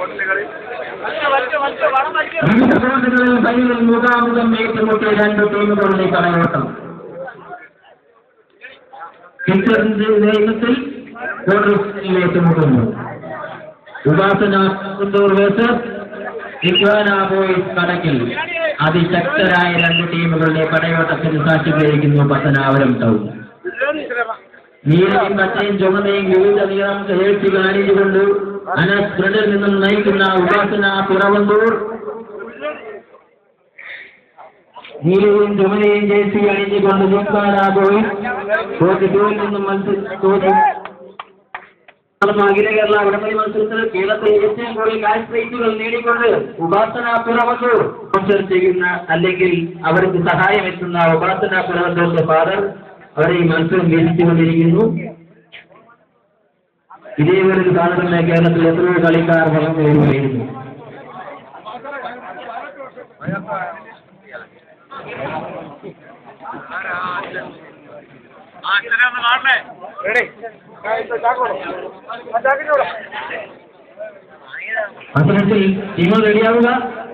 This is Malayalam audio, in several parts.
വിവിധ കോട്ടുകളിൽ ഫൈനലിൽ മുഖാമുഖം ഏറ്റുമുട്ടിയ രണ്ട് ടീമുകളുടെ കളയോട്ടം കിച്ചറിന്റെ ഇനത്തിൽ ക്വാർട്ടർ ഫൈനലിൽ ഏറ്റുമുട്ടുന്നു ഉപാസന കുണ്ടൂർ വേഴ്സസ് ഇഗ്വാന ബോയ്സ് കടക്കിൽ അതിശക്തരായ രണ്ട് ടീമുകളുടെ പടയോട്ടത്തിന് സാക്ഷി വഹിക്കുന്നു പത്തനാപുരം ടൗൺ നീലയും പച്ചയും ചുമന്നയും വിവിധ നീളം കയറ്റി കാണിച്ചുകൊണ്ട് അനസ് ബ്രഡിൽ നിന്നും നയിക്കുന്ന ഉപാസന പിറവന്തൂർ നീലയും ചുമനയും ജേഴ്സി അണിഞ്ഞുകൊണ്ട് നിൽക്കാന ബോയ്സ് കോച്ച് ടൂവിൽ നിന്നും മത്സരി കോച്ച് അഖില കേരള വടംവലി മത്സരത്തിൽ കേരളത്തിൽ ഏറ്റവും കൂടുതൽ കാശ് റേറ്റുകൾ നേടിക്കൊണ്ട് ഉപാസന പിറവന്തൂർ സ്പോൺസർ ചെയ്യുന്ന അല്ലെങ്കിൽ അവർക്ക് സഹായം എത്തുന്ന ഉപാസന പിറവന്തൂരിന്റെ ഫാദർ അവരെ ഈ മത്സരം വീക്ഷിച്ചുകൊണ്ടിരിക്കുന്നു ഇതേപോലെ കാണുന്ന കേരളത്തിൽ എത്രയോ കളിക്കാർ ഫലം നേടുകയായിരുന്നു മത്സരത്തിൽ ടീമുകൾ റെഡിയാവുക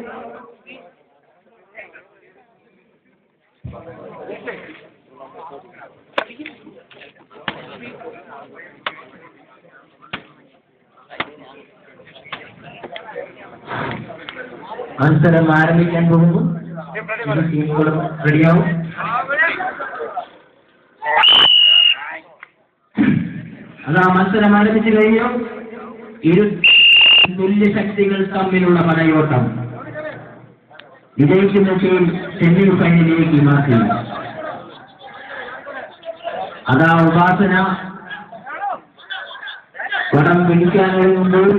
മത്സരം ആരംഭിക്കാൻ പോകുന്നു ഇരു ടീമുകളും റെഡിയാവും അതാ മത്സരം ആരംഭിച്ചു കഴിഞ്ഞു ഇരു തുല്യശക്തികൾ തമ്മിലുള്ള പടയോട്ടം വിജയിക്കുന്ന ടീം സെമി ഫൈനലിലേക്ക് മാറ്റി അതാ ഉപാസന പടം പിടിക്കാനൊരുങ്ങുമ്പോൾ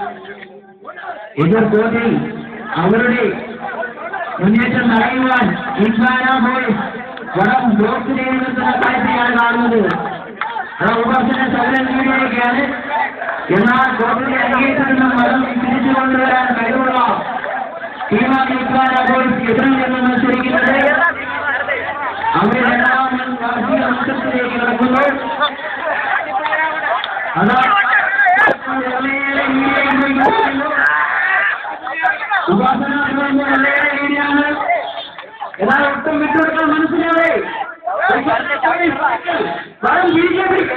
എതിർ കോട്ടിൽ അവരുടെ മുന്നേറ്റം തടയുവാൻ ഇൻസാന ബോയ്സ് വടം ബ്ലോക്ക് ചെയ്ത് നിൽക്കുന്ന കാഴ്ചയാണ് കാണുന്നത് ആ ഉപാസന സകലം നേടിയിരിക്കുകയാണ് എന്നാൽ കോട്ടിലെ അംഗീകരിച്ചു നിന്നും വടം തിരിച്ചു കൊണ്ടുവരാൻ കഴിവുള്ള ടീമാണ് ഇൻസാന ബോയ്സ് എതിരിൽ നിന്ന് മത്സരിക്കുന്നത് അവരുടെ രണ്ടാമത് രാഷ്ട്രീയ മത്സരത്തിലേക്ക് കടക്കുന്നു അതാ വെള്ളയേറെ ലീഡിയായിരിക്കുന്നു. ഉപാസന എന്ന് വെള്ളയേറെ ലീഡിയാണ് എന്നാൽ ഒട്ടും വിട്ടുകൊടുക്കാൻ മനസ്സിലാവേ വരം ബി ജെ പി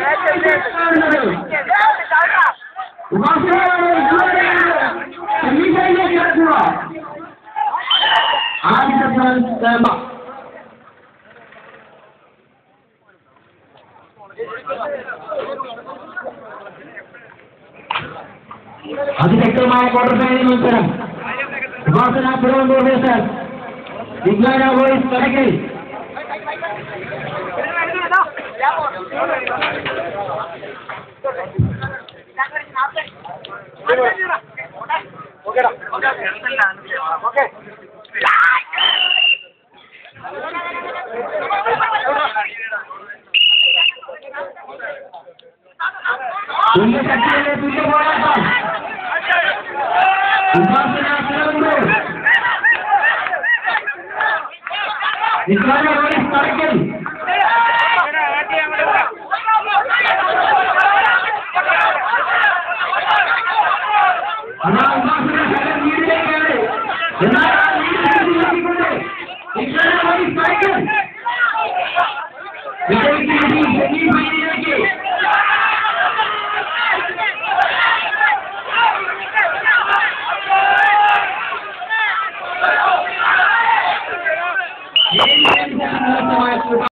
ഉപാസനയാണ് ഇതുവരെയാണ് സെമിഫൈനലിലേക്ക് കടക്കുക ആദ്യത്തെ സ്ഥാനം അതിശക്തമായ ക്വാർട്ടർ ഫൈനൽ മത്സരം ഉപാസന തിരുവനന്തപുരം വേഴ്സസ് വിജ്ഞാന വോയിസ് കടക്കൽ തുല്യ ശക്തിയിലെ തുല്യ പോരാട്ടം ഉപാസന തിരുവനന്തപുരം വിജ്ഞാന വോയിസ് കടക്കൽ അതാ ഉപാസന ശരം വീടിലേക്കാണ് എന്നാൽ ആ വീട് തിരിച്ചുകൊണ്ട് വിജ്ഞാന വോയിസ് കടക്കൽ വിജയിക്കുന്ന സെമി ഫൈനലിലേക്ക് ജയിക്കാൻ